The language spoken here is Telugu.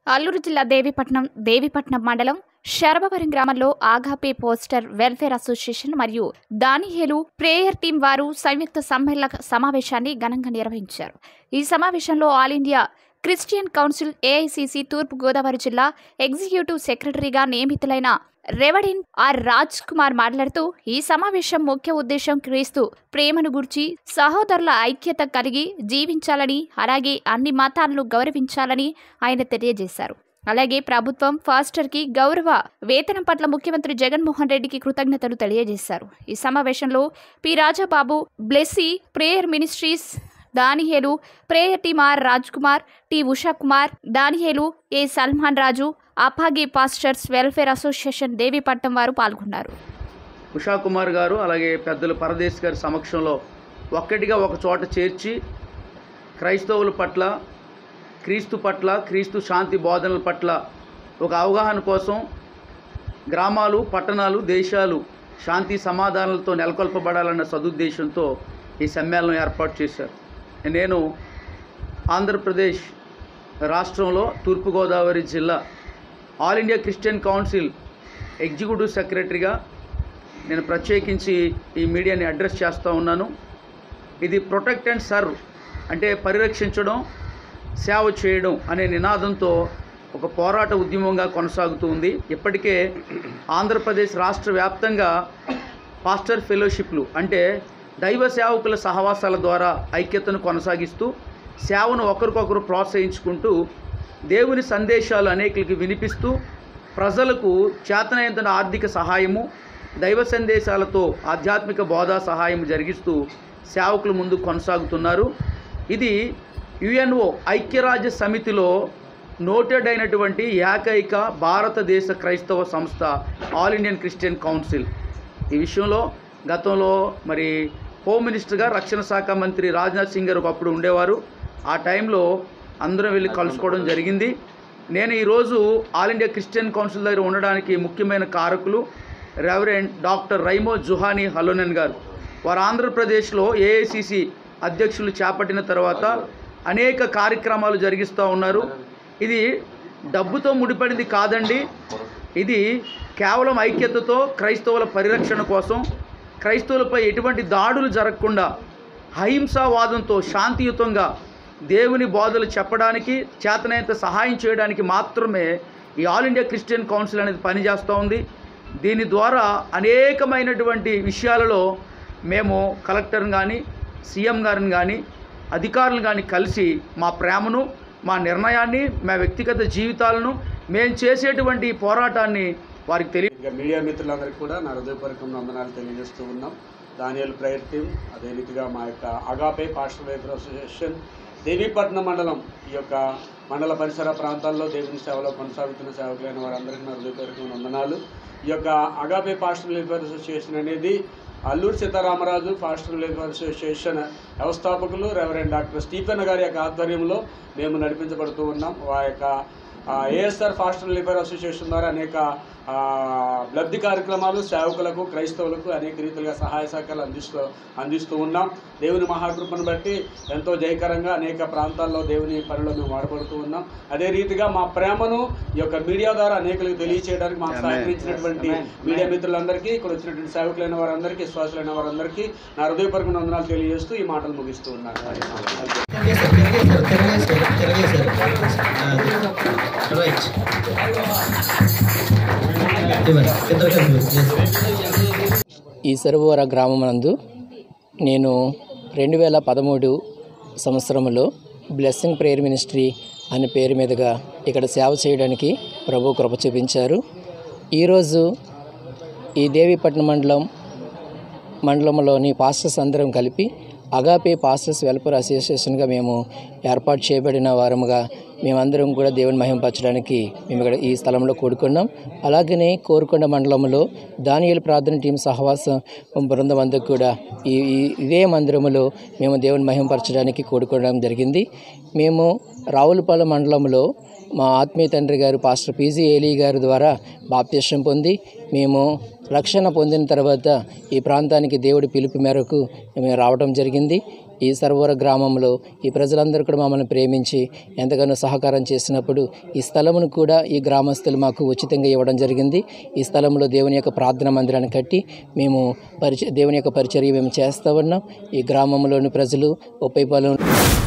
అల్లూరు జిల్లా దేవీపట్నం దేవీపట్నం మండలం శరభవరం గ్రామంలో ఆగాపే పోస్టర్ వెల్ఫేర్ అసోసియేషన్ మరియు దానిహేలు ప్రేయర్ టీం వారు సంయుక్త సమ్మేళన సమావేశాన్ని ఘనంగా నిర్వహించారు ఈ సమావేశంలో all India Christian council AICC తూర్పు గోదావరి జిల్లా ఎగ్జిక్యూటివ్ సెక్రటరీగా నియమితులైన రెవడిన్ ఆర్ రాజ్ కుమార్ మాట్లాడుతూ ఈ సమావేశం ముఖ్య ఉద్దేశం క్రీస్తు ప్రేమను గుర్చి సహోదరుల ఐక్యత కలిగి జీవించాలని అలాగే అన్ని మతాలను గౌరవించాలని ఆయన తెలియజేశారు అలాగే ప్రభుత్వం ఫాస్టర్కి గౌరవ వేతనం పట్ల ముఖ్యమంత్రి జగన్మోహన్ రెడ్డికి కృతజ్ఞతలు తెలియజేశారు ఈ సమావేశంలో P Rajababu Blessy prayer ministries దానిహేలు prayer team R Raj Kumar T Usha Kumar దానిహేలు ఏ సల్మాన్ రాజు అపాగి పాస్టర్స్ వెల్ఫేర్ అసోసియేషన్ దేవీపట్నం వారు పాల్గొన్నారు ఉషా కుమార్ గారు అలాగే పెద్దలు పరదేశ్ గారి సమక్షంలో ఒక్కటిగా ఒక చోట చేర్చి క్రైస్తవుల పట్ల క్రీస్తు పట్ల క్రీస్తు శాంతి బోధనల పట్ల ఒక అవగాహన కోసం గ్రామాలు పట్టణాలు దేశాలు శాంతి సమాధానాలతో నెలకొల్పబడాలన్న సదుద్దేశంతో ఈ సమ్మేళనం ఏర్పాటు చేశారు నేను ఆంధ్రప్రదేశ్ రాష్ట్రంలో తూర్పుగోదావరి జిల్లా all India Christian council executive సెక్రటరీగా నేను ప్రత్యేకించి ఈ మీడియాని అడ్రస్ చేస్తూ ఉన్నాను ఇది ప్రొటెక్ట్ అండ్ సర్వ్ అంటే పరిరక్షించడం సేవ చేయడం అనే నినాదంతో ఒక పోరాట ఉద్యమంగా కొనసాగుతూ ఉంది ఇప్పటికే ఆంధ్రప్రదేశ్ రాష్ట్ర వ్యాప్తంగా పాస్టర్ ఫెలోషిప్లు అంటే దైవ సేవకుల సహవాసాల ద్వారా ఐక్యతను కొనసాగిస్తూ సేవను ఒకరికొకరు ప్రోత్సహించుకుంటూ దేవుని సందేశాలు అనేకులకి వినిపిస్తూ ప్రజలకు చేతనైనంత ఆర్థిక సహాయము దైవ సందేశాలతో ఆధ్యాత్మిక బోధా సహాయం జరిగిస్తూ సేవకులు ముందు కొనసాగుతున్నారు ఇది యుఎన్ఓ ఐక్యరాజ్య సమితిలో నోటెడ్ అయినటువంటి ఏకైక భారతదేశ క్రైస్తవ సంస్థ ఆల్ ఇండియన్ క్రిస్టియన్ కౌన్సిల్ ఈ విషయంలో గతంలో మరి హోమ్ మినిస్టర్గా రక్షణ శాఖ మంత్రి రాజ్నాథ్ సింగ్ గారు ఒకప్పుడు ఉండేవారు ఆ టైంలో అందరం వెళ్ళి కలుసుకోవడం జరిగింది నేను ఈరోజు ఆల్ ఇండియా క్రిస్టియన్ కౌన్సిల్ దగ్గర ఉండడానికి ముఖ్యమైన కారకులు రెవరెండ్ డాక్టర్ రైమో జుహానీ హలోనన్ గారు వారు ఆంధ్రప్రదేశ్లో ఏఐసిసి అధ్యక్షులు చేపట్టిన తర్వాత అనేక కార్యక్రమాలు జరిగిస్తూ ఉన్నారు ఇది డబ్బుతో ముడిపడింది కాదండి ఇది కేవలం ఐక్యతతో క్రైస్తవుల పరిరక్షణ కోసం క్రైస్తవులపై ఎటువంటి దాడులు జరగకుండా అహింసావాదంతో శాంతియుతంగా దేవుని బోధలు చెప్పడానికి చేతనైనంత సహాయం చేయడానికి మాత్రమే ఈ ఆల్ ఇండియా క్రిస్టియన్ కౌన్సిల్ అనేది పనిచేస్తూ ఉంది దీని ద్వారా అనేకమైనటువంటి విషయాలలో మేము కలెక్టర్ని కానీ సీఎం గారిని కానీ అధికారులను కానీ కలిసి మా ప్రేమను మా నిర్ణయాన్ని మా వ్యక్తిగత జీవితాలను మేము చేసేటువంటి ఈ పోరాటాన్ని వారికి తెలియ ఇంకా మీడియా మిత్రులందరికీ కూడా నా హృదయపూర్వక వందనాలు తెలియజేస్తూ ఉన్నాం దానియల్ ప్రేయర్ టీం అదే రీతిగా మా యొక్క Agape pastor welfare association Devipatnam మండలం ఈ యొక్క మండల పరిసర ప్రాంతాల్లో దేవుని సేవలో కొనసాగుతున్న సేవకులైన వారందరికీ నా హృదయపూర్వక వందనాలు ఈ యొక్క అగాపే పాస్టర్ వెల్ఫేర్ అసోసియేషన్ అనేది Alluri Sitaramaraju pastor welfare association వ్యవస్థాపకులు రెవరెండ్ డాక్టర్ స్టీఫెన్ గారి యొక్క ఆధ్వర్యంలో మేము నడిపించబడుతూ ఉన్నాం వా యొక్క ఏఎస్ఆర్ ఫాస్టర్ లిబర్ అసోసియేషన్ ద్వారా అనేక ఆ, లబ్ధి కార్యక్రమాలు సేవకులకు క్రైస్తవులకు అనేక రీతిలుగా సహాయ సహకారాలు అందిస్తూ అందిస్తూ ఉన్నాం దేవుని మహాకృపను బట్టి ఎంతో జయకరంగా అనేక ప్రాంతాల్లో దేవుని పనిలో మేము వాడబడుతూ ఉన్నాం అదే రీతిగా మా ప్రేమను ఈ యొక్క మీడియా ద్వారా అనేకులకు తెలియచేయడానికి మాకు సహకరించినటువంటి మీడియా మిత్రులందరికీ ఇక్కడ వచ్చినటువంటి సేవకులైన వారందరికీ విశ్వాసులైన వారందరికీ నా హృదయపూర్వక వందనాలు తెలియజేస్తూ ఈ మాటలు ముగిస్తూ ఉన్నాను రైట్ ఇవ్వండి ఇద్దరు కలిసి ఈ సరోవర గ్రామమునందు నేను రెండు వేల పదమూడు సంవత్సరంలో బ్లెస్సింగ్ ప్రేయర్ మినిస్ట్రీ అనే పేరు మీదుగా ఇక్కడ సేవ చేయడానికి ప్రభు కృప చూపించారు ఈరోజు ఈ దేవీపట్నం మండలం మండలంలోని పాస్టర్స్ అందరం కలిపి అగాపే పాస్టర్స్ వెల్ఫేర్ అసోసియేషన్గా మేము ఏర్పాటు చేయబడిన వారముగా మేమందరం కూడా దేవుని మహింపరచడానికి మేము ఇక్కడ ఈ స్థలంలో కూడుకున్నాం అలాగనే కోరుకొండ మండలంలో దానియేలు ప్రార్థన టీం సహవాసం బృందం అందరూ కూడా ఈ ఈ- ఇదే మందిరములో మేము దేవుని మహింపరచడానికి కూడుకోవడం జరిగింది మేము రావులపాలెం మండలంలో మా ఆత్మీయ తండ్రి గారు పాస్టర్ పీజీ ఏలీ గారి ద్వారా బాప్తిష్టం పొంది మేము రక్షణ పొందిన తర్వాత ఈ ప్రాంతానికి దేవుడి పిలుపు మేరకు మేము రావడం జరిగింది ఈ సర్వర గ్రామంలో ఈ ప్రజలందరూ కూడా మమ్మల్ని ప్రేమించి ఎంతగానో సహకారం చేసినప్పుడు ఈ స్థలమును కూడా ఈ గ్రామస్తులు మాకు ఉచితంగా ఇవ్వడం జరిగింది ఈ స్థలంలో దేవుని యొక్క ప్రార్థన మందిరాన్ని కట్టి మేము పరిచ దేవుని యొక్క పరిచర్య మేము చేస్తూ ఉన్నాం ఈ గ్రామంలోని ప్రజలు ఒప్పైపాలెం